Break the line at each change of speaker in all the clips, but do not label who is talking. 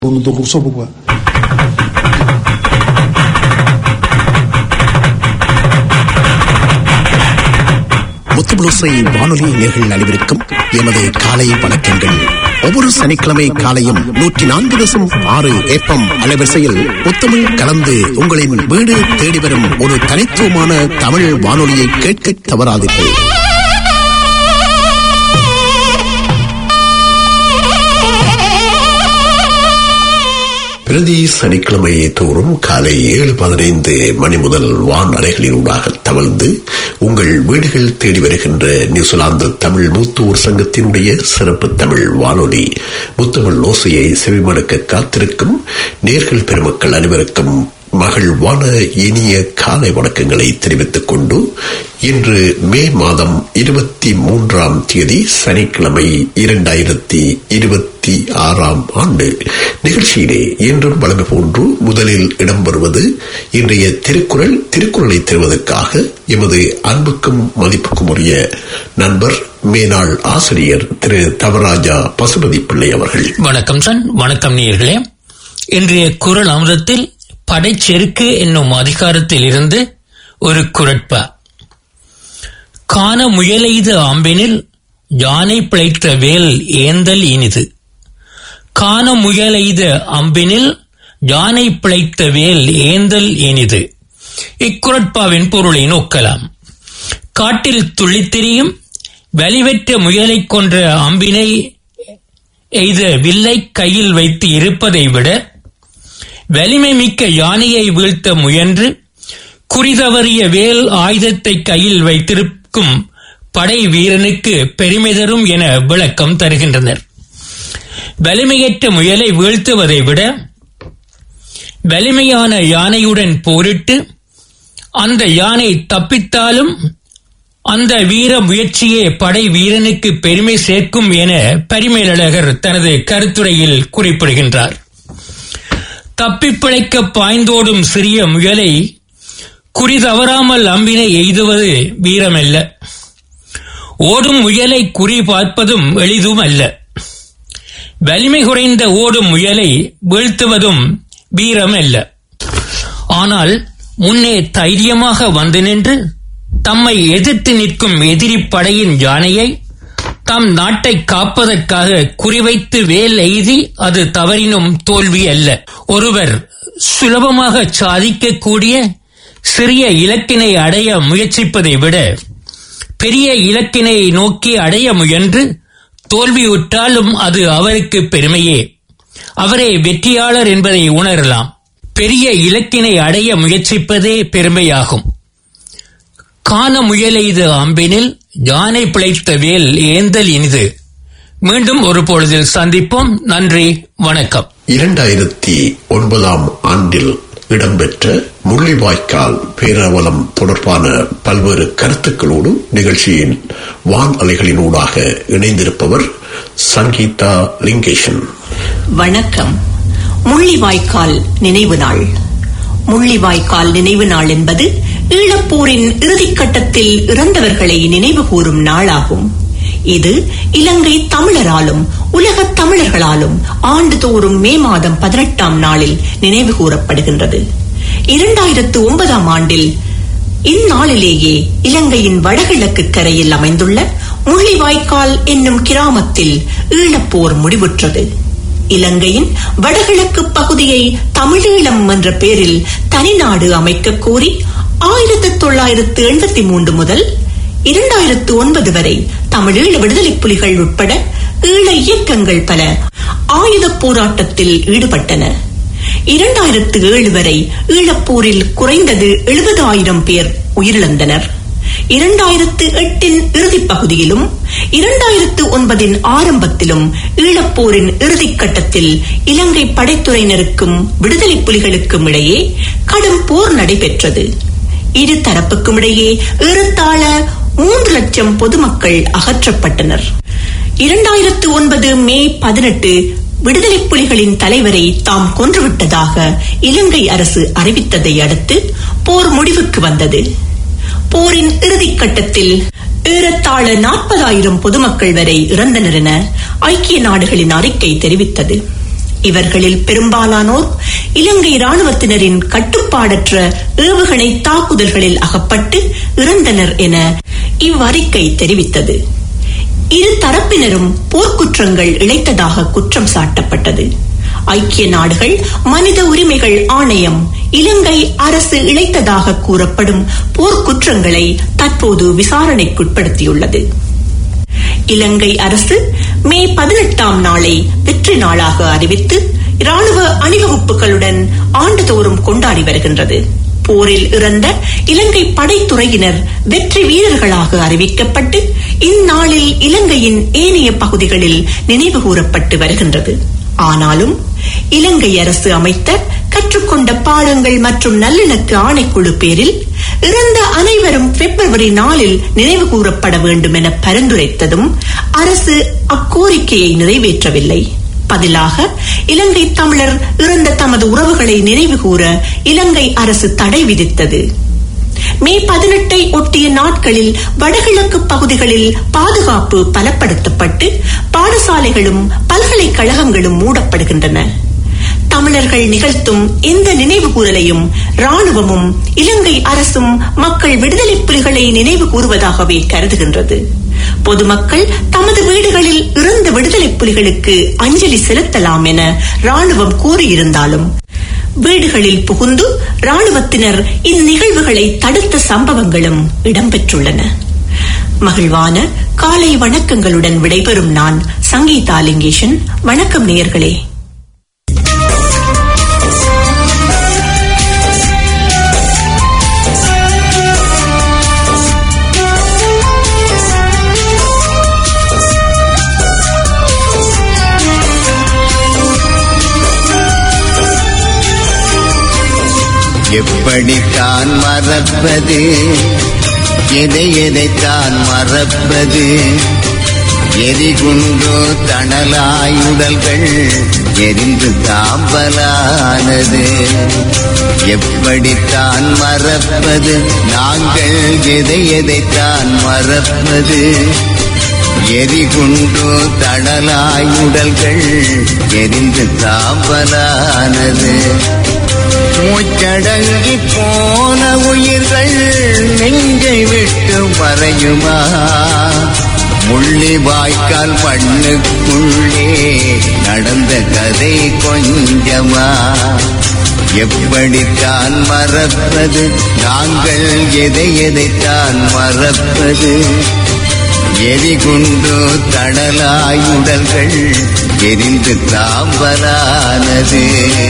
Untuk rusuh buku.
முத்துபுளுசை வானொலி நேர்கள் அனைவருக்கும் எமது காலை வணக்கங்கள் ஒவ்வொரு சனிக்கிழமை காலையும் நூற்றி நான்கு தசம் ஆறு ஏப்பம் அலைவரிசையில் முத்தமிழ் கலந்து உங்களின் வீடு தேடி வரும் ஒரு தனித்துவமான தமிழ் வானொலியை கேட்க தவறாதீர்கள் பிரதி சனிக்கிழமை தோறும் காலை ஏழு பதினைந்து மணி முதல் வான் அறைகளினூடாக தவழ்ந்து உங்கள் வீடுகள் தேடி வருகின்ற நியூசிலாந்து தமிழ் மூத்தூர் சங்கத்தினுடைய சிறப்பு தமிழ் வானொலி முத்தமிழ் ஓசையை செவிமடுக்க காத்திருக்கும் நேர்கள் பெருமக்கள் அனைவருக்கும் மகிழ்வான இனிய காலை வணக்கங்களை தெரிவித்துக் கொண்டு இன்று மே மாதம் இருபத்தி மூன்றாம் தேதி சனிக்கிழமை இரண்டாயிரத்தி இருபத்தி ஆறாம் ஆண்டு நிகழ்ச்சியிலே இன்றும் வழமை போன்று முதலில் இடம்பெறுவது இன்றைய திருக்குறள் திருக்குறளை தருவதற்காக எமது அன்புக்கும் மதிப்புக்கும் உரிய நண்பர் மேனாள் ஆசிரியர் திரு தவராஜா பசுபதி பிள்ளை அவர்கள்
வணக்கம் சன் வணக்கம் நேர்களே இன்றைய குரல் அமிர்தத்தில் படைச்செருக்கு என்னும் அதிகாரத்தில் இருந்து ஒரு குரட்பா காண முயலெய்த ஆம்பினில் யானை பிழைத்த வேல் ஏந்தல் இனிது காண முயலெய்த அம்பினில் யானை பிழைத்த வேல் ஏந்தல் இனிது இக்குரட்பாவின் பொருளை நோக்கலாம் காட்டில் துள்ளித்திரியும் வலிவற்ற முயலைக் கொன்ற அம்பினை எய்த வில்லை கையில் வைத்து இருப்பதை விட வலிமை மிக்க யானையை வீழ்த்த முயன்று குறிதவறிய வேல் ஆயுதத்தை கையில் வைத்திருக்கும் படை வீரனுக்கு பெருமை தரும் என விளக்கம் தருகின்றனர் வலிமையற்ற முயலை வீழ்த்துவதை விட வலிமையான யானையுடன் போரிட்டு அந்த யானை தப்பித்தாலும் அந்த வீர முயற்சியே படை வீரனுக்கு பெருமை சேர்க்கும் என பரிமேலழகர் தனது கருத்துரையில் குறிப்பிடுகின்றார் தப்பிப் பிழைக்க பாய்ந்தோடும் சிறிய முயலை குறி தவறாமல் அம்பினை எய்துவது வீரமல்ல ஓடும் முயலை குறி பார்ப்பதும் எளிதும் அல்ல வலிமை குறைந்த ஓடும் முயலை வீழ்த்துவதும் வீரம் அல்ல ஆனால் முன்னே தைரியமாக வந்து நின்று தம்மை எதிர்த்து நிற்கும் எதிரி படையின் யானையை தம் நாட்டை காப்பதற்காக குறிவைத்து வேல் எய்தி அது தவறினும் தோல்வி அல்ல ஒருவர் சுலபமாக சாதிக்கக்கூடிய சிறிய இலக்கினை அடைய முயற்சிப்பதை விட பெரிய இலக்கினை நோக்கி அடைய முயன்று தோல்வியுற்றாலும் அது அவருக்கு பெருமையே அவரே வெற்றியாளர் என்பதை உணரலாம் பெரிய இலக்கினை அடைய முயற்சிப்பதே பெருமையாகும் காண முயலெய்து அம்பினில் யானை பிழைத்த வேல் ஏந்தல் இனிது மீண்டும் ஒரு பொழுதில் சந்திப்போம் நன்றி வணக்கம்
இரண்டாயிரத்தி ஒன்பதாம் ஆண்டில் இடம்பெற்ற முள்ளிவாய்க்கால் பேரவலம் தொடர்பான பல்வேறு கருத்துக்களோடு நிகழ்ச்சியின் வான் அலைகளினூடாக இணைந்திருப்பவர் சங்கீதா லிங்கேஷன்
வணக்கம் முள்ளிவாய்க்கால் நினைவு நாள் முள்ளிவாய்க்கால் நினைவு நாள் என்பது ஈழப்போரின் இறுதிக்கட்டத்தில் இறந்தவர்களை நினைவு கூறும் நாளாகும் இது இலங்கை தமிழராலும் உலகத் தமிழர்களாலும் ஆண்டுதோறும் மே மாதம் பதினெட்டாம் நாளில் நினைவு கூறப்படுகின்றது இரண்டாயிரத்து ஒன்பதாம் ஆண்டில் இந்நாளிலேயே இலங்கையின் வடகிழக்கு கரையில் அமைந்துள்ள முள்ளிவாய்க்கால் என்னும் கிராமத்தில் ஈழப்போர் முடிவுற்றது இலங்கையின் வடகிழக்கு பகுதியை தமிழீழம் என்ற பெயரில் தனிநாடு அமைக்க கோரி ஆயிரத்தி தொள்ளாயிரத்து எண்பத்தி மூன்று முதல் இரண்டாயிரத்து ஒன்பது வரை தமிழீழ விடுதலை புலிகள் உட்பட ஈழ இயக்கங்கள் பல ஆயுத போராட்டத்தில் ஈடுபட்டன இரண்டாயிரத்து ஏழு வரை ஈழப்போரில் குறைந்தது எழுபதாயிரம் பேர் உயிரிழந்தனர் இரண்டாயிரத்து எட்டின் இறுதிப் பகுதியிலும் இரண்டாயிரத்து ஒன்பதின் ஆரம்பத்திலும் ஈழப்போரின் இறுதிக் கட்டத்தில் இலங்கை படைத்துறையினருக்கும் விடுதலை புலிகளுக்கும் இடையே கடும் போர் நடைபெற்றது இரு தரப்புக்கும் இடையே ஏறத்தாழ மூன்று லட்சம் பொதுமக்கள் அகற்றப்பட்டனர் இரண்டாயிரத்து ஒன்பது மே பதினெட்டு விடுதலை புலிகளின் தலைவரை தாம் கொன்றுவிட்டதாக இலங்கை அரசு அறிவித்ததை அடுத்து போர் முடிவுக்கு வந்தது போரின் இறுதிக் கட்டத்தில் ஏறத்தாழ நாற்பதாயிரம் பொதுமக்கள் வரை இறந்தனர் என ஐக்கிய நாடுகளின் அறிக்கை தெரிவித்தது இவர்களில் பெரும்பாலானோர் இலங்கை ராணுவத்தினரின் கட்டுப்பாடற்ற ஏவுகணை தாக்குதல்களில் அகப்பட்டு இறந்தனர் என இவ்வறிக்கை தெரிவித்தது இரு தரப்பினரும் போர்க்குற்றங்கள் இழைத்ததாக குற்றம் சாட்டப்பட்டது ஐக்கிய நாடுகள் மனித உரிமைகள் ஆணையம் இலங்கை அரசு இழைத்ததாக கூறப்படும் போர்க்குற்றங்களை தற்போது விசாரணைக்குட்படுத்தியுள்ளது இலங்கை அரசு மே பதினெட்டாம் நாளை வெற்றி நாளாக அறிவித்து ராணுவ அணிவகுப்புகளுடன் ஆண்டுதோறும் கொண்டாடி வருகின்றது போரில் இறந்த இலங்கை படைத்துறையினர் வெற்றி வீரர்களாக அறிவிக்கப்பட்டு இந்நாளில் இலங்கையின் ஏனைய பகுதிகளில் நினைவு கூறப்பட்டு வருகின்றது ஆனாலும் இலங்கை அரசு அமைத்த கற்றுக்கொண்ட பாடங்கள் மற்றும் நல்லிணக்க ஆணைக்குழு பேரில் இறந்த அனைவரும் பிப்ரவரி நாளில் நினைவு கூறப்பட வேண்டும் என பரிந்துரைத்ததும் அரசு அக்கோரிக்கையை நிறைவேற்றவில்லை பதிலாக இலங்கை தமிழர் இறந்த தமது உறவுகளை நினைவு கூற இலங்கை அரசு தடை விதித்தது மே பதினெட்டை ஒட்டிய நாட்களில் வடகிழக்கு பகுதிகளில் பாதுகாப்பு பலப்படுத்தப்பட்டு பாடசாலைகளும் பல்கலைக்கழகங்களும் மூடப்படுகின்றன தமிழர்கள் நிகழ்த்தும் எந்த நினைவு கூறலையும் ராணுவமும் இலங்கை அரசும் மக்கள் விடுதலை புலிகளை நினைவு கூறுவதாகவே கருதுகின்றது பொதுமக்கள் தமது வீடுகளில் இறந்த விடுதலை புலிகளுக்கு அஞ்சலி செலுத்தலாம் என ராணுவம் கூறியிருந்தாலும் வீடுகளில் புகுந்து ராணுவத்தினர் இந்நிகழ்வுகளை தடுத்த சம்பவங்களும் இடம்பெற்றுள்ளன மகிழ்வான காலை வணக்கங்களுடன் விடைபெறும் நான் சங்கீதா லிங்கேஷன் வணக்கம் நேயர்களே
எப்படித்தான் மறப்பது எதை எதைத்தான் மறப்பது எரிகுண்டோ தணலாயுடல்கள் எரிந்து தாம்பலானது எப்படித்தான் மறப்பது நாங்கள் எதை எதைத்தான் மறப்பது எரிகுண்டோ தடலாயுடல்கள் எரிந்து தாம்பலானது மூச்சடங்கி போன உயிர்கள் நெஞ்சை விட்டு மறையுமா முள்ளி வாய்க்கால் மண்ணுக்குள்ளே நடந்த கதை கொஞ்சமா எப்படித்தான் மறப்பது நாங்கள் எதை எதைத்தான் மறப்பது எரிகுண்டு தடலாயுடல்கள் எரிந்து தாம்பலானது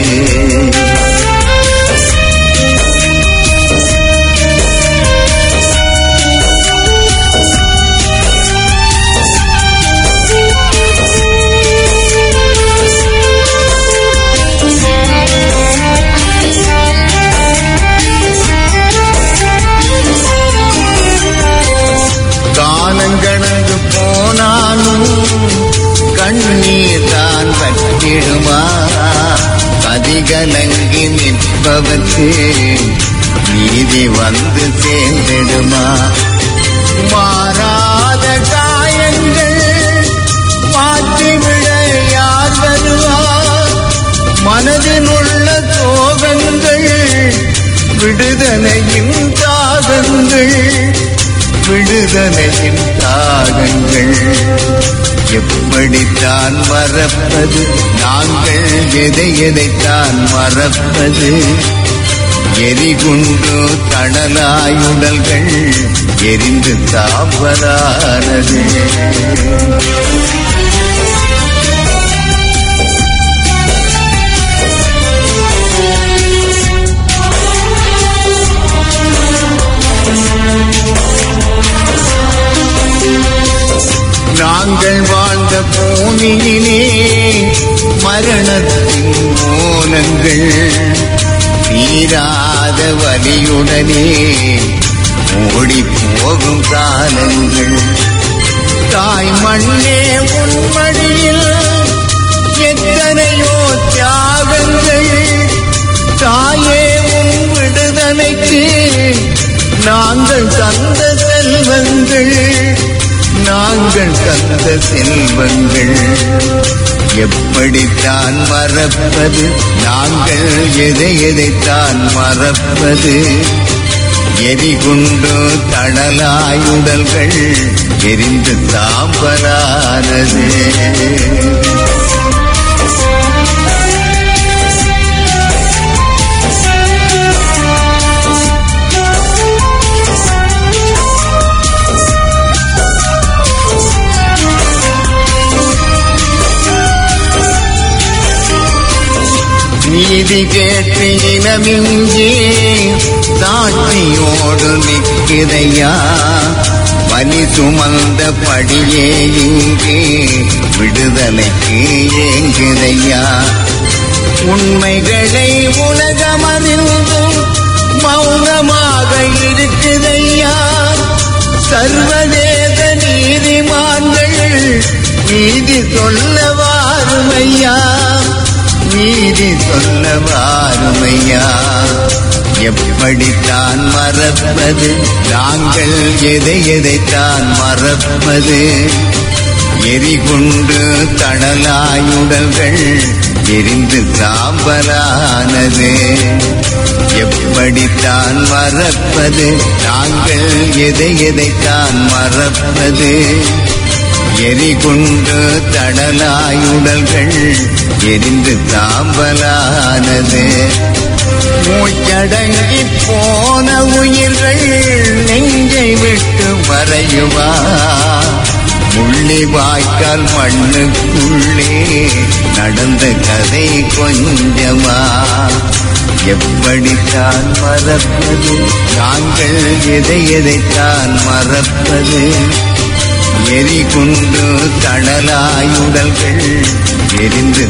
காலங்கடந்து போனாலும் கண்ணீர் தான் பற்றிடுமா கதிகலங்கி நிற்பவர்க்கு நீதி வந்து சேர்ந்திடுமா மாறாத காயங்கள் மாற்றிவிட யார் வருவார் மனதில் உள்ள சோகங்கள் விடுதலையின் தாகங்கள் விடுதலையின் தாகங்கள் எப்படித்தான் மறப்பது நாங்கள் எதை எதைத்தான் மறப்பது எரிகுண்டு தடலாயுடல்கள் எரிந்து தாவரானது நாங்கள் வாழ்ந்த பூமியிலே மரணத்தின் மூலங்கள் தீராத வலியுடனே ஓடி போகும் காலங்கள் தாய் மண்ணே உன்மடியில் எத்தனையோ தியாகங்கள் தாயே உன் விடுதலைக்கு நாங்கள் தந்த செல்வங்கள் நாங்கள் தந்த செல்வங்கள் எப்படித்தான் மறப்பது நாங்கள் எதை எதைத்தான் மறப்பது எரிகுண்டு தடலாயுடல்கள் எரிந்து சாம்பலானது நீதி கேட்டு இனமிங்கே சாட்சியோடு நிற்கிறையா வலி சுமந்த படியே இங்கே விடுதலைக்கு ஏங்குதையா உண்மைகளை உலகமறிந்தும் மௌனமாக இருக்குதையா சர்வதேச நீதிமான்கள் நீதி சொல்ல வாருமையா நீதி சொல்ல வாருமையா எப்படித்தான் மறப்பது நாங்கள் எதை எதைத்தான் மறப்பது எரிகுண்டு தடலாயுடல்கள் எரிந்து சாம்பலானது எப்படித்தான் மறப்பது நாங்கள் எதை எதைத்தான் மறப்பது எரிகுண்டு தடலாயுடல்கள் எரிந்து சாம்பலானது மூச்சடங்கி போன உயிர்கள் நெஞ்சை விட்டு மறையுமா முள்ளி வாய்க்கால் மண்ணுக்குள்ளே நடந்த கதை கொஞ்சமா எப்படித்தான் மறப்பது நாங்கள் எதை எதைத்தான் மறப்பது எரிகுண்டு தடலாயுடல்கள் எரிந்து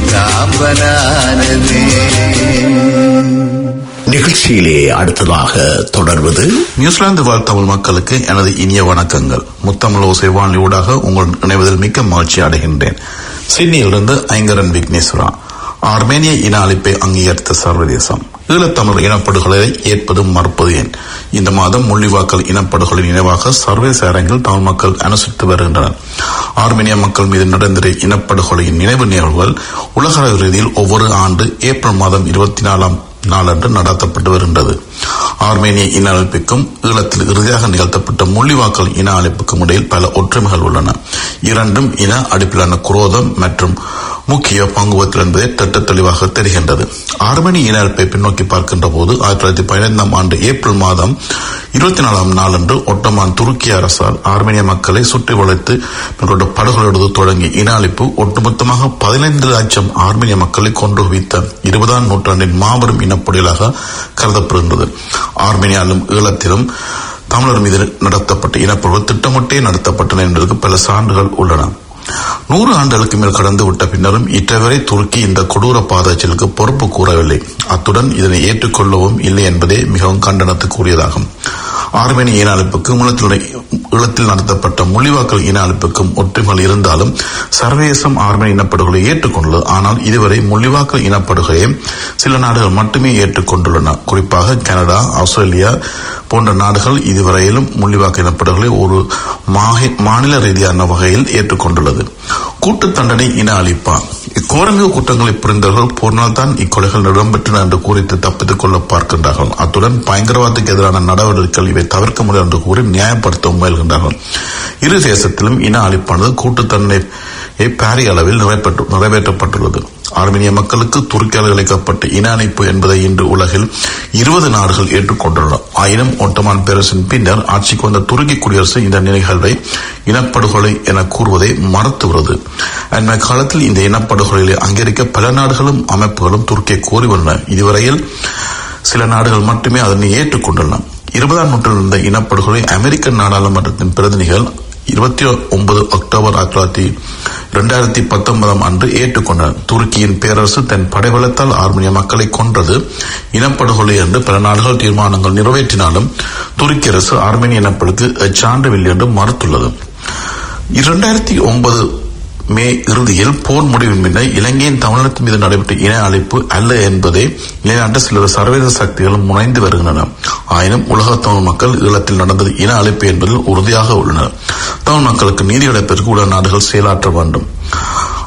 தாம்பலானது
நிகழ்ச்சியிலே அடுத்ததாக தொடர்வது
நியூசிலாந்து வாழ் தமிழ் மக்களுக்கு எனது இனிய வணக்கங்கள் முத்தமிழ் ஓசை வானொலியூடாக உங்கள் இணைவதில் மிக்க மகிழ்ச்சி அடைகின்றேன் சிட்னியிலிருந்து ஐங்கரன் விக்னேஸ்வரா ஆர்மேனிய இன அழிப்பை அங்கீகரித்த சர்வதேசம் ஈழத்தமிழ் இனப்படுகொலை ஏற்பது மறுப்பது ஏன் இந்த மாதம் முள்ளிவாக்கல் இனப்படுகொலை நினைவாக சர்வதேச அரங்கில் தமிழ் மக்கள் அனுசரித்து வருகின்றனர் ஆர்மேனிய மக்கள் மீது நடந்த இனப்படுகொலையின் நினைவு நிகழ்வுகள் உலக ரீதியில் ஒவ்வொரு ஆண்டு ஏப்ரல் மாதம் இருபத்தி நாலாம் நாளன்று நடத்தப்பட்டு வருகின்றது ஆர்மேனிய இன அழைப்புக்கும் ஈழத்தில் இறுதியாக நிகழ்த்தப்பட்ட முள்ளிவாக்கல் இன அழைப்புக்கும் இடையில் பல ஒற்றுமைகள் உள்ளன இரண்டும் இன அடிப்பிலான குரோதம் மற்றும் முக்கிய பங்குவத்தில் என்பதை திட்ட தெளிவாக தெரிகின்றது ஆர்மேனிய இன அழைப்பை பின்னோக்கி பார்க்கின்ற போது ஆயிரத்தி தொள்ளாயிரத்தி பதினைந்தாம் ஆண்டு ஏப்ரல் மாதம் இருபத்தி நாலாம் நாளன்று ஒட்டமான் துருக்கிய அரசால் ஆர்மேனிய மக்களை சுற்றி வளைத்து மேற்கொண்ட படுகொலையோடு தொடங்கிய இன அழிப்பு ஒட்டுமொத்தமாக பதினைந்து லட்சம் ஆர்மேனிய மக்களை கொன்று குவித்த இருபதாம் நூற்றாண்டின் மாபெரும் இனப்புடையலாக கருதப்படுகின்றது ஆர்மேனியாவிலும் ஈழத்திலும் தமிழர் மீது நடத்தப்பட்ட இனப்படுகொலை திட்டமிட்டே நடத்தப்பட்டன என்பதற்கு பல சான்றுகள் உள்ளன நூறு ஆண்டுகளுக்கு மேல் கடந்து விட்ட பின்னரும் இற்றவரை துருக்கி இந்த கொடூர பாதச்சலுக்கு பொறுப்பு கூறவில்லை அத்துடன் இதனை ஏற்றுக்கொள்ளவும் இல்லை என்பதே மிகவும் கண்டனத்துக்குரியதாகும் ஆர்மேனிய இன அழிப்புக்கும் ஈழத்தில் ஈழத்தில் நடத்தப்பட்ட மொழிவாக்கல் இன அழிப்புக்கும் ஒற்றுமைகள் இருந்தாலும் சர்வதேசம் ஆர்மேனிய இனப்படுகொலை ஏற்றுக்கொண்டுள்ளது ஆனால் இதுவரை மொழிவாக்கல் இனப்படுகொலையை சில நாடுகள் மட்டுமே ஏற்றுக்கொண்டுள்ளன குறிப்பாக கனடா ஆஸ்திரேலியா போன்ற நாடுகள் இதுவரையிலும் முள்ளிவாக்கு இனப்படுகொலை ஒரு மாஹி- மாநில ரீதியான வகையில் ஏற்றுக்கொண்டுள்ளது கூட்டு தண்டனை இன அழிப்பா இக்கோரங்கு குற்றங்களை புரிந்தவர்கள் போனால் தான் இக்கொலைகள் இடம்பெற்றன என்று குறித்து தப்பித்துக் கொள்ள பார்க்கின்றார்கள் அத்துடன் பயங்கரவாதத்துக்கு எதிரான நடவடிக்கைகள் இவை தவிர்க்க முடியும் என்று கூறி நியாயப்படுத்த முயல்கின்றார்கள் இரு தேசத்திலும் இன அழிப்பானது கூட்டு தண்டனை பாரிய அளவில் நிறைவேற்ற- நிறைவேற்றப்பட்டுள்ளது ஆர்மீனிய மக்களுக்கு துருக்கியால் இழைக்கப்பட்ட இன அணைப்பு என்பதை இன்று உலகில் இருபது நாடுகள் ஏற்றுக்கொண்டுள்ளன ஆயினும் ஒட்டமான் பேரரசின் பின்னர் ஆட்சிக்கு வந்த துருக்கி குடியரசு இந்த நிகழ்வை இனப்படுகொலை என கூறுவதை மறுத்துள்ளது அண்மை காலத்தில் இந்த இனப்படுகொலைகளை அங்கீகரிக்க பல நாடுகளும் அமைப்புகளும் துருக்கியை கோரி வந்தன இதுவரையில் சில நாடுகள் மட்டுமே அதனை ஏற்றுக்கொண்டுள்ளன இருபதாம் நூற்றில் இருந்த இனப்படுகொலை அமெரிக்க நாடாளுமன்றத்தின் பிரதிநிதிகள் இருபத்தி ஒன்பது அக்டோபர் ஆயிரத்தி தொள்ளாயிரத்தி இரண்டாயிரத்தி பத்தொன்பதாம் ஆண்டு ஏற்றுக்கொண்டனர் துருக்கியின் பேரரசு தன் படைபலத்தால் ஆர்மீனிய மக்களை கொன்றது இனப்படுகொலை என்று பல நாடுகள் தீர்மானங்கள் நிறைவேற்றினாலும் துருக்கி அரசு ஆர்மேனிய இனப்படுக்கு சான்றவில்லை என்று மறுத்துள்ளது இரண்டாயிரத்தி ஒன்பது மே இறுதியில் போர் முடிவின் பின்னர் இலங்கையின் தமிழகத்தின் மீது நடைபெற்ற இன அழிப்பு அல்ல என்பதை நிலைநாட்ட சில சர்வதேச சக்திகளும் முனைந்து வருகின்றன ஆயினும் உலக தமிழ் மக்கள் ஈழத்தில் நடந்தது இன அழிப்பு என்பதில் உறுதியாக உள்ளனர் தமிழ் மக்களுக்கு நீதி கிடைப்பதற்கு உலக நாடுகள் செயலாற்ற வேண்டும்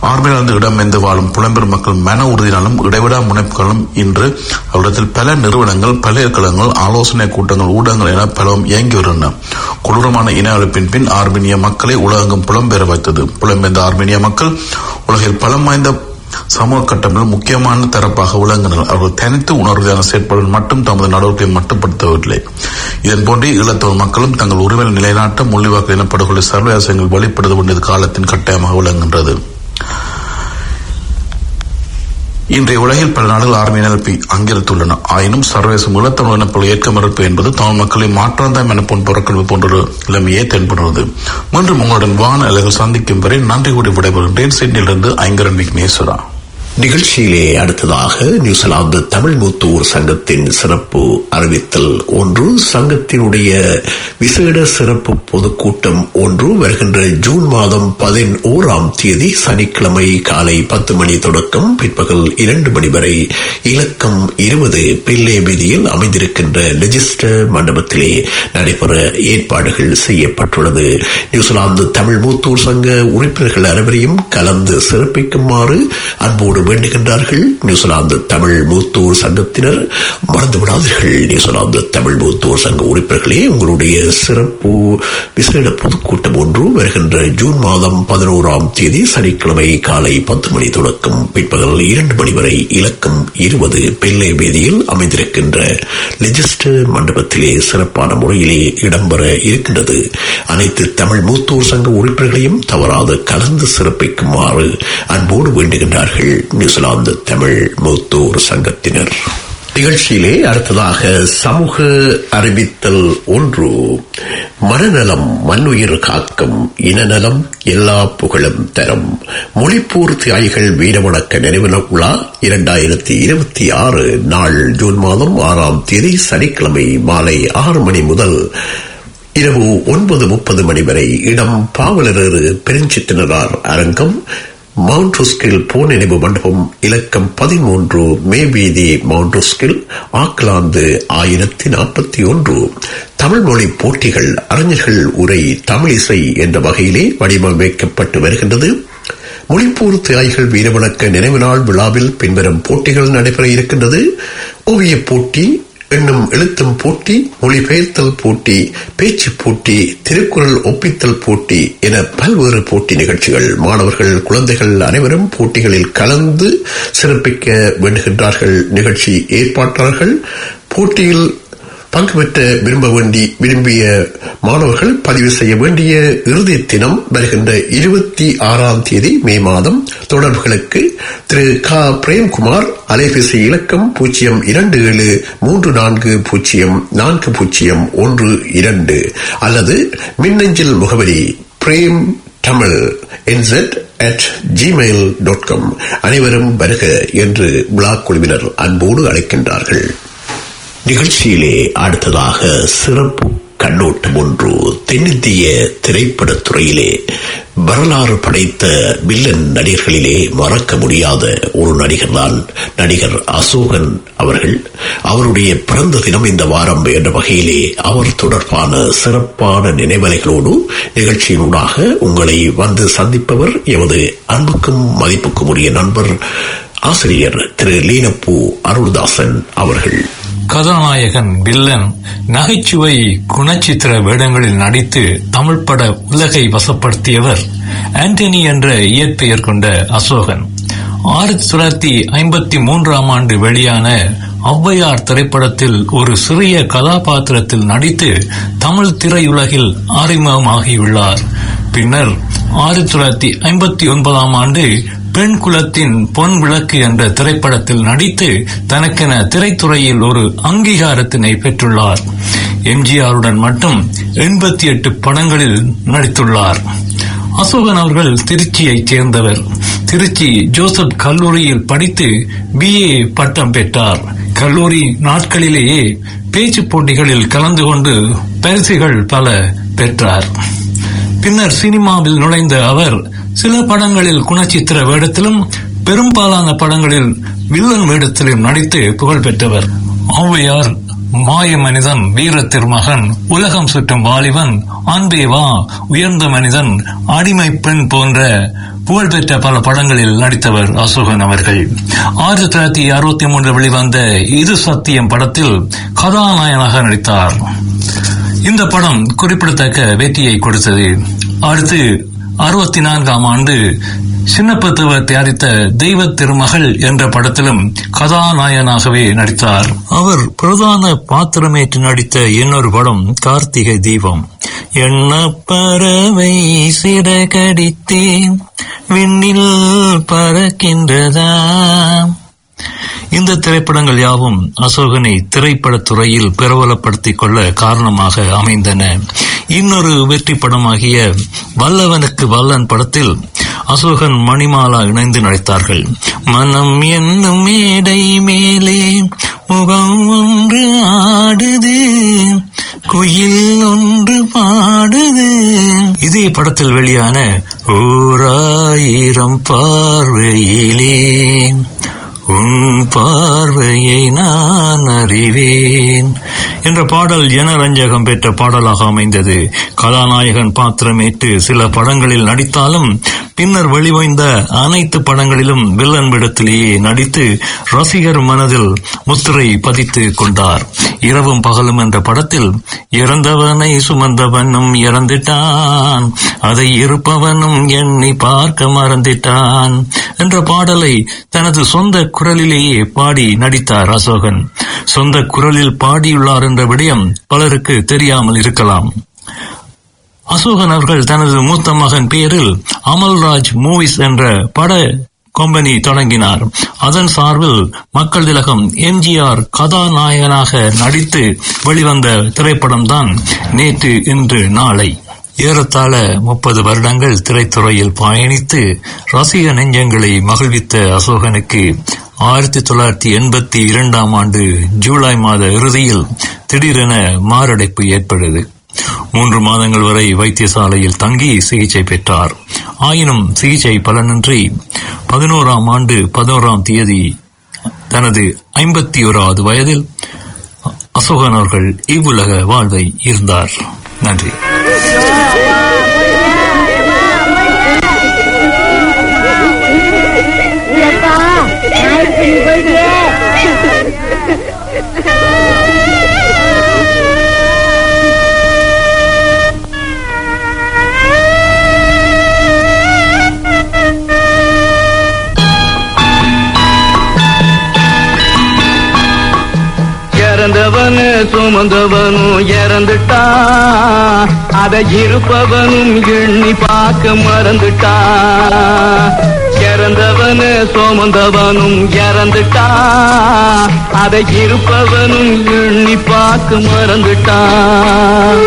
ஆர்மியிலிருந்து இடம்பெயர்ந்து வாழும் புலம்பெயர் மக்கள் மன உறுதியினாலும் இடைவிடா முனைப்புகளும் இன்று அவரிடத்தில் பல நிறுவனங்கள் பல்கலைக்கழகங்கள் ஆலோசனை கூட்டங்கள் ஊடகங்கள் என பலவும் இயங்கி வருகின்றன கொடூரமான இன அழிப்பின் பின் ஆர்மீனிய மக்களை உலகெங்கும் புலம்பெயர வைத்தது புலம்பெயர்ந்த ஆர்மீனிய மக்கள் உலகில் பலம் வாய்ந்த சமூக கட்டமைப்பில் முக்கியமான தரப்பாக விளங்கினர் அவர்கள் தனித்து உணர்வுதான செயற்பாடுகள் மட்டும் தமது நடவடிக்கையை மட்டுப்படுத்தவில்லை இதன் போன்றே ஈழத்தமிழ் மக்களும் தங்கள் உரிமையை நிலைநாட்ட முள்ளிவாக்கு இனப்படுகொலை சர்வதேசங்கள் வெளிப்படுத்த வேண்டியது காலத்தின் கட்டாயமாக விளங்குகின்றது இன்றைய உலகில் பல நாடுகள் ஆர்மி நிரப்பி அங்கிருத்துள்ளன ஆயினும் சர்வதேச ஈழத்தமிழ் இனப்பொருள் ஏற்க மறுப்பு என்பது தமிழ் மக்களை மாற்றாந்தாம் எனப்போன் புறக்கணிப்பு போன்ற ஒரு நிலைமையே தென்படுகிறது மீண்டும் உங்களுடன் வான அலைகள் சந்திக்கும் வரை நன்றி கூறி விடைபெறுகின்றேன் சிட்னியிலிருந்து ஐங்கரன் விக்னேஸ்வரா
நிகழ்ச்சியிலே அடுத்ததாக நியூசிலாந்து தமிழ் மூத்தூர் சங்கத்தின் சிறப்பு அறிவித்தல் ஒன்று சங்கத்தினுடைய விசேட சிறப்பு பொதுக்கூட்டம் ஒன்று வருகின்ற ஜூன் மாதம் பதினோராம் தேதி சனிக்கிழமை காலை பத்து மணி தொடக்கம் பிற்பகல் இரண்டு மணி வரை இலக்கம் இருபது பிள்ளை வீதியில் அமைந்திருக்கின்ற ரெஜிஸ்டர் மண்டபத்திலே நடைபெற ஏற்பாடுகள் செய்யப்பட்டுள்ளது நியூசிலாந்து தமிழ் மூத்தூர் சங்க உறுப்பினர்கள் அனைவரையும் கலந்து சிறப்பிக்குமாறு அன்போடு வேண்டுகின்றார்கள் நியூசிலாந்து தமிழ் மூத்தூர் சங்கத்தினர் மறந்து விடாதீர்கள் நியூசிலாந்து தமிழ் மூத்தூர் சங்க உறுப்பினர்களே உங்களுடைய சிறப்பு விசேட பொதுக்கூட்டம் ஒன்று வருகின்ற ஜூன் மாதம் பதினோராம் தேதி சனிக்கிழமை காலை பத்து மணி தொடக்கம் பிற்பகல் இரண்டு மணி வரை இலக்கம் இருபது பிள்ளை வேதியில் அமைந்திருக்கின்ற லெஜிஸ்டர் மண்டபத்திலே சிறப்பான முறையிலே இடம்பெற இருக்கின்றது அனைத்து தமிழ் மூத்தூர் சங்க உறுப்பினர்களையும் தவறாது கலந்து சிறப்பிக்குமாறு அன்போடு வேண்டுகின்றார்கள் நியூசிலாந்து தமிழ் மூத்தூர் சங்கத்தினர் நிகழ்ச்சியிலே அடுத்ததாக சமூக அறிவித்தல் ஒன்று மனநலம் மண்ணுயிர் காக்கும் இனநலம் எல்லா புகழும் தரும் மொழிப்பூர் தியாகிகள் வீரவணக்க நினைவு விழா இரண்டாயிரத்தி இருபத்தி ஆறு நாள் ஜூன் மாதம் ஆறாம் தேதி சனிக்கிழமை மாலை ஆறு மணி முதல் இரவு ஒன்பது முப்பது மணி வரை இடம் பாவலரேறு பெருஞ்சித்தினரார் அரங்கம் மவுண்ட் ருஸ்கில் போர் நினைவு மண்டபம் இலக்கம் பதிமூன்று மே வீதி மவுண்ட் ருஸ்கில் ஆக்லாந்து ஆயிரத்தி நாற்பத்தி ஒன்று தமிழ் மொழி போட்டிகள் அறிஞர்கள் உரை தமிழிசை என்ற வகையிலே வடிவமைக்கப்பட்டு வருகின்றது மொழிப்பூர் தியாகிகள் வீரவணக்க நினைவு நாள் விழாவில் பின்வரும் போட்டிகள் நடைபெற இருக்கின்றது ஓவியப் போட்டி எண்ணும் எழுத்தும் போட்டி மொழிபெயர்த்தல் போட்டி பேச்சு போட்டி திருக்குறள் ஒப்பித்தல் போட்டி என பல்வேறு போட்டி நிகழ்ச்சிகள் மாணவர்கள் குழந்தைகள் அனைவரும் போட்டிகளில் கலந்து சிறப்பிக்க வேண்டுகின்றார்கள் நிகழ்ச்சி ஏற்பாட்டாளர்கள் போட்டியில் பங்கு பெற்ற விரும்ப வேண்டி விரும்பிய மாணவர்கள் பதிவு செய்ய வேண்டிய இறுதி தினம் வருகின்ற இருபத்தி ஆறாம் தேதி மே மாதம் தொடர்புகளுக்கு திரு க பிரேம்குமார் அலைபேசி இலக்கம் பூஜ்ஜியம் இரண்டு ஏழு மூன்று நான்கு பூஜ்ஜியம் நான்கு பூஜ்ஜியம் ஒன்று இரண்டு அல்லது மின்னஞ்சல் முகவரி பிரேம் தமிழ் என்செட் அட் ஜிமெயில் டாட் காம் அனைவரும் வருக என்று விழா குழுவினர் அன்போடு அழைக்கின்றார்கள் நிகழ்ச்சியிலே அடுத்ததாக சிறப்பு கண்ணோட்டம் ஒன்று தென்னிந்திய திரைப்படத்துறையிலே வரலாறு படைத்த வில்லன் நடிகர்களிலே மறக்க முடியாத ஒரு நடிகர் தான் நடிகர் அசோகன் அவர்கள் அவருடைய பிறந்த தினம் இந்த வாரம் என்ற வகையிலே அவர் தொடர்பான சிறப்பான நினைவலைகளோடு நிகழ்ச்சியினூடாக உங்களை வந்து சந்திப்பவர் எமது அன்புக்கும் மதிப்புக்கும் உரிய நண்பர் ஆசிரியர் திரு லீனப்பூ அருள்தாசன் அவர்கள்
கதாநாயகன் வில்லன் நகைச்சுவை குணச்சித்திர வேடங்களில் நடித்து தமிழ் பட உலகை வசப்படுத்தியவர் ஆண்டனி என்ற இயற்பெயர் கொண்ட அசோகன் ஆயிரத்தி தொள்ளாயிரத்தி ஐம்பத்தி மூன்றாம் ஆண்டு வெளியான ஔவையார் திரைப்படத்தில் ஒரு சிறிய கதாபாத்திரத்தில் நடித்து தமிழ் திரையுலகில் அறிமுகமாகியுள்ளார் பின்னர் ஆயிரத்தி தொள்ளாயிரத்தி ஐம்பத்தி ஒன்பதாம் ஆண்டு பெண் குலத்தின் பொன் விளக்கு என்ற திரைப்படத்தில் நடித்து தனக்கென திரைத்துறையில் ஒரு அங்கீகாரத்தினை பெற்றுள்ளார் எம்ஜிஆருடன் மட்டும் எண்பத்தி எட்டு படங்களில் நடித்துள்ளார் அசோகன் அவர்கள் திருச்சியைச் சேர்ந்தவர் திருச்சி ஜோசப் கல்லூரியில் படித்து பிஏ பட்டம் பெற்றார் கல்லூரி நாட்களிலேயே பேச்சு போட்டிகளில் கலந்து கொண்டு பரிசுகள் பல பெற்றார் பின்னர் சினிமாவில் நுழைந்த அவர் சில படங்களில் குணச்சித்திர வேடத்திலும் பெரும்பாலான படங்களில் வில்லன் வேடத்திலும் நடித்து புகழ் பெற்றவர் ஔவையார் மாய மனிதன் வீர திருமகன் உலகம் சுற்றும் வாலிபன் அன்பே வா உயர்ந்த மனிதன் அடிமை பெண் போன்ற புகழ்பெற்ற பல படங்களில் நடித்தவர் அசோகன் அவர்கள் ஆயிரத்தி தொள்ளாயிரத்தி அறுபத்தி மூன்று வெளிவந்த இது சத்தியம் படத்தில் கதாநாயகனாக நடித்தார் இந்த படம் குறிப்பிடத்தக்க வெற்றியை கொடுத்தது அடுத்து அறுபத்தி நான்காம் ஆண்டு சின்னப்பத்துவர் தயாரித்த தெய்வ திருமகள் என்ற படத்திலும் கதாநாயகனாகவே நடித்தார் அவர் பிரதான பாத்திரமேற்று நடித்த இன்னொரு படம் கார்த்திகை தீபம் என்ன பறவை சிறகடித்தேன் விண்ணில் பறக்கின்றதா இந்த திரைப்படங்கள் யாவும் அசோகனை திரைப்படத் துறையில் பிரபலப்படுத்திக் கொள்ள காரணமாக அமைந்தன இன்னொரு வெற்றி படமாகிய வல்லவனுக்கு வல்லன் படத்தில் அசோகன் மணிமாலா இணைந்து நடித்தார்கள் மனம் என்னும் மேடை மேலே முகம் ஒன்று ஆடுது குயில் ஒன்று பாடுது இதே படத்தில் வெளியான ஓராயிரம் பார்வையிலே உன் பார்வையை நான் அறிவேன் என்ற பாடல் ஜனரஞ்சகம் பெற்ற பாடலாக அமைந்தது கதாநாயகன் பாத்திரமேற்று சில படங்களில் நடித்தாலும் பின்னர் வெளிவந்த அனைத்து படங்களிலும் வில்லன் விடத்திலேயே நடித்து ரசிகர் மனதில் முத்திரை பதித்து கொண்டார் இரவும் பகலும் என்ற படத்தில் இறந்தவனை சுமந்தவனும் இறந்துட்டான் அதை இருப்பவனும் எண்ணி பார்க்க மறந்துட்டான் என்ற பாடலை தனது சொந்த குரலிலேயே பாடி நடித்தார் அசோகன் சொந்த குரலில் பாடியுள்ளார் என்ற விடயம் பலருக்கு தெரியாமல் இருக்கலாம் அசோகன் அவர்கள் தனது மூத்த மகன் பெயரில் அமல்ராஜ் மூவிஸ் என்ற பட கம்பெனி தொடங்கினார் அதன் சார்பில் மக்கள் திலகம் எம்ஜிஆர் கதாநாயகனாக நடித்து வெளிவந்த திரைப்படம் தான் நேற்று இன்று நாளை ஏறத்தாழ முப்பது வருடங்கள் திரைத்துறையில் பயணித்து ரசிக நெஞ்சங்களை மகிழ்வித்த அசோகனுக்கு ஆயிரத்தி தொள்ளாயிரத்தி எண்பத்தி இரண்டாம் ஆண்டு ஜூலை மாத இறுதியில் திடீரென மாரடைப்பு ஏற்பட்டது மூன்று மாதங்கள் வரை வைத்தியசாலையில் தங்கி சிகிச்சை பெற்றார் ஆயினும் சிகிச்சை பலனின்றி பதினோராம் ஆண்டு பதினோராம் தேதி தனது ஐம்பத்தி ஓராவது வயதில் அசோகன் அவர்கள் இவ்வுலக வாழ்வை இருந்தார் நன்றி
இறந்தவனு சுமந்தவனும் இறந்துட்டான் அதை இருப்பவனும் எண்ணி பார்க்க மறந்துட்டான் இறந்தவனு சுமந்தவனும் இறந்துட்டான் அதை இருப்பவனும் எண்ணி பார்க்க மறந்துட்டான்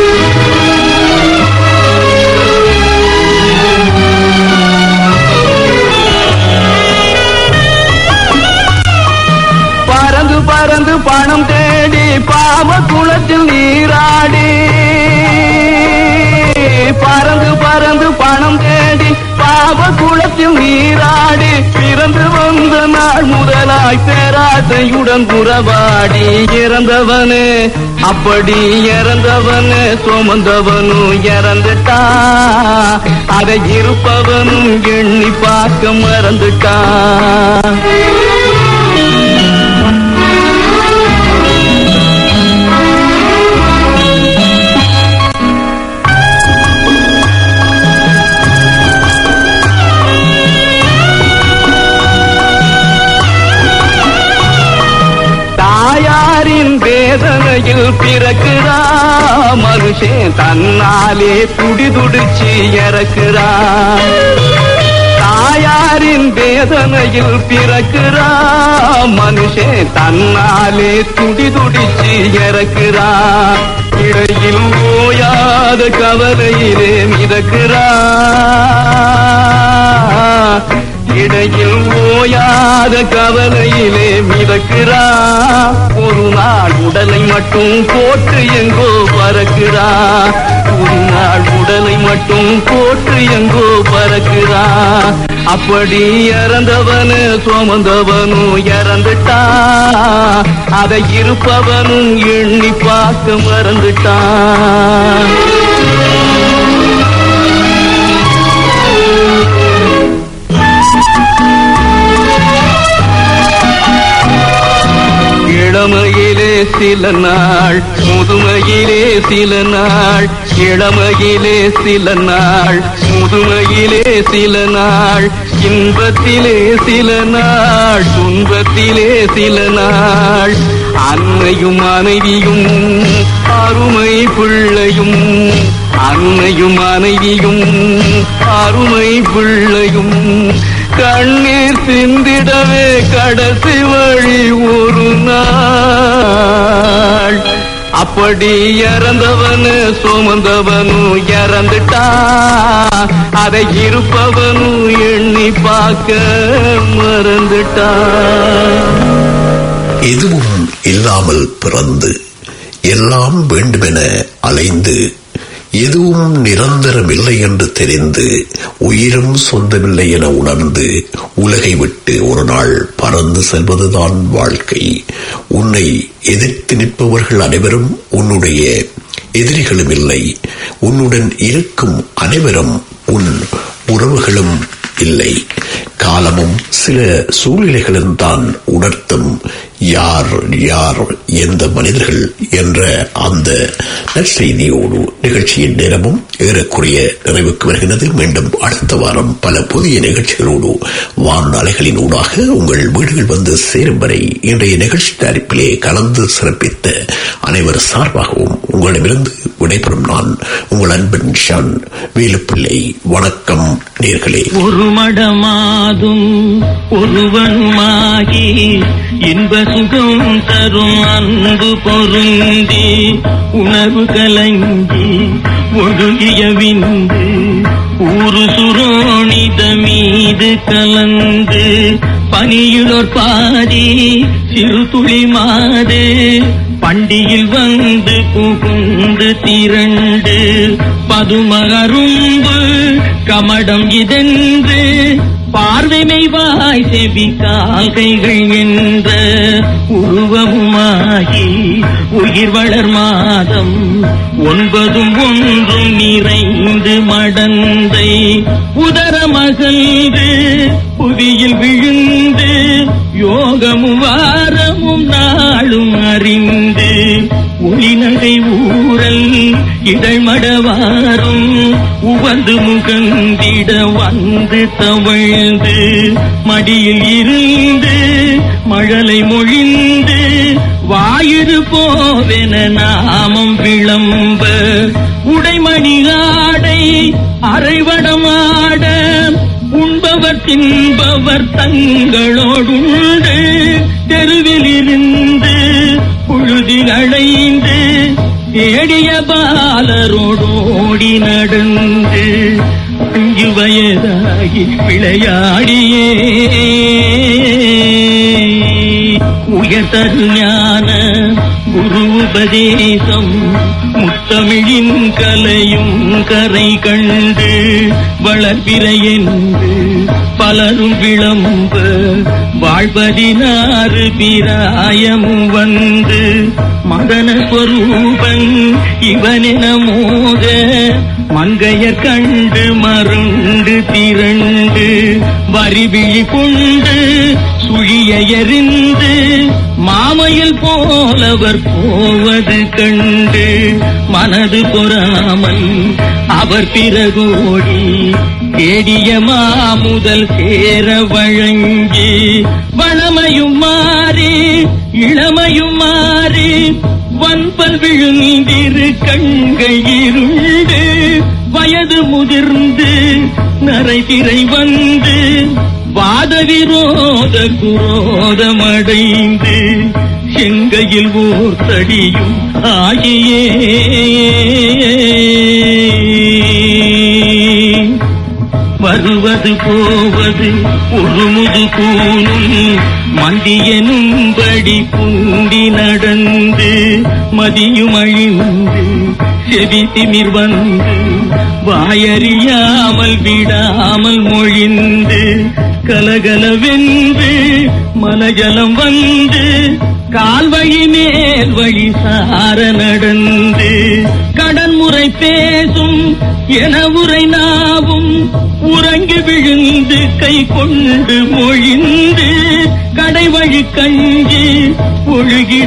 பறந்து பறந்து பணம் தேடி பாவ குளத்தில் நீராடி பறந்து பறந்து பணம் தேடி பாவ குளத்தில் நீராடி பிறந்து வந்த நாள் முதலாய் பேராசையுடன் உறவாடி இறந்தவனு அப்படி இறந்தவனு சுமந்தவனும் இறந்துட்டா அதை இருப்பவனும் எண்ணி பார்க்க மறந்துட்டான் தாயாரின் வேதனையில் பிறக்குறா மனுஷன் தன்னாலே துடி துடிச்சு இறக்குறா தாயாரின் வேதனையில் பிறக்குறா மனுஷன் தன்னாலே துடி துடிச்சு இறக்குறா இடையில் ஓயாத கவலையிலே மிதக்கிறா இடையில் ஓயாத கவலையிலே மிதக்கிறா ஒரு நாள் உடலை மட்டும் போட்டு எங்கோ பறக்கிறா ஒரு நாள் உடலை மட்டும் போட்டு எங்கோ பறக்கிறா அப்படி இறந்தவனு சுமந்தவனும் இறந்துட்டா அதை இருப்பவனும் எண்ணி பார்க்க மறந்துட்டான் சில நாள் முதுமையிலே சில நாள் இளமையிலே சில நாள் முதுமையிலே சில நாள் இன்பத்திலே சில நாள் துன்பத்திலே சில நாள் அன்னையும் மனைவியும் அருமை பிள்ளையும் அன்னையும் மனைவியும் அருமை பிள்ளையும் கண்ணீர் சிந்திடவே கடைசி வழி ஒரு நாள் அப்படி இறந்தவனு சுமந்தவனும் இறந்துட்டா அதை இருப்பவனும் எண்ணி பார்க்க மறந்துட்டான்
எதுவும் இல்லாமல் பிறந்து எல்லாம் வேண்டுமென அலைந்து எதுவும் நிரந்தரமில்லை என்று தெரிந்து உயிரும் சொந்தமில்லை என உணர்ந்து உலகை விட்டு ஒரு நாள் பறந்து செல்வதுதான் வாழ்க்கை உன்னை எதிர்த்து நிற்பவர்கள் அனைவரும் உன்னுடைய எதிரிகளும் இல்லை உன்னுடன் இருக்கும் அனைவரும் உன் உறவுகளும் இல்லை காலமும் சில சூழ்நிலைகளும் தான் உணர்த்தும் யார் யார் எந்த மனிதர்கள் என்ற அந்த நற்செய்தியோடு நிகழ்ச்சியின் நேரமும் ஏறக்குறைய நிறைவுக்கு வருகிறது மீண்டும் அடுத்த வாரம் பல புதிய நிகழ்ச்சிகளோடு வான் அலைகளின் ஊடாக உங்கள் வீடுகள் வந்து சேரும் வரை இன்றைய நிகழ்ச்சி தயாரிப்பிலே கலந்து சிறப்பித்த அனைவர் சார்பாகவும் உங்களிடமிருந்து விடைபெறும் நான் உங்கள் அன்பன் ஷான் வேலுப்பிள்ளை வணக்கம் நேர்களே
ஒரு மடமாதும் ஒருவனுமாகி இன்ப சுகம் தரும் அன்பு பொருந்தி உணர்வு கலங்கி ஒழுகிய விந்து ஊரு சுரோணித மீது கலந்து பனியுளோர் பாதி சிறு துளி மாது பண்டியில் வந்து புகுந்து திரண்டு பதுமகரும்பு கமடம் இதென்று பார்வைமை வாய் செவி கால்கைகள் என்ற உருவமுமாகி உயிர் வளர் மாதம் ஒன்பதும் ஒன்றும் நிறைந்து மடந்தை உதரமகன்று புவியில் விழுந்து யோகமும் வாரமும் நாளும் அறிந்து ஒளிநகை ஊரல் இதழ்மடவாரும் உவந்து முகந்திட வந்து தவழ்ந்து மடியில் இருந்து மழலை மொழிந்து வாயிறு போவென நாமம் விளம்ப உடைமணி ஆடை அரைவடமாட உண்பவர் தின்பவர் தங்களோடுண்டு தெருவில் இருந்து புழுதி அடைந்து தேடிய பாலரோடோடி நடந்து அஞ்சு வயதாகி விளையாடியே உயர்தரு ஞான குரு உபதேசம் முத்தமிழின் கலையும் கரை கண்டு வளர்பிற என்று பலரும் விளம்ப வாழ்வதினாறு பிராயமும் வந்து மதன ஸ்வரூபன் இவனென மோத மங்கையர் கண்டு மருண்டு திரண்டு வரிவிழி கொண்டு சுழிய எறிந்து மாமையில் போலவர் போவது கண்டு மனது பொறாமல் அவர் பிறகோடி தேடிய மாமுதல் சேர வழங்கி வளமையும் மாறி இளமையும் மாறி வன்பல் விழுந்திரு கண்கள் இருண்டு வயது முதிர்ந்து நரைதிரை வந்து வாத விரோத குரோதமடைந்து செங்கையில் ஓர் தடியும் ஆகியே வருவது போவது ஒரு முது கூணும் மந்தியனும்படி பூண்டி நடந்து மதியும் அழிந்து செவி திமிர் வந்து வாயறியாமல் விடாமல் மொழிந்து கலகலவென்று மலஜலம் வந்து கால்வழி மேல் வழி சார நடந்து கடன்முறை பேசும் என உரை நாவும் உறங்கி விழுந்து கை கொண்டு மொழிந்து கடைவழி கஞ்சி ஒழுகி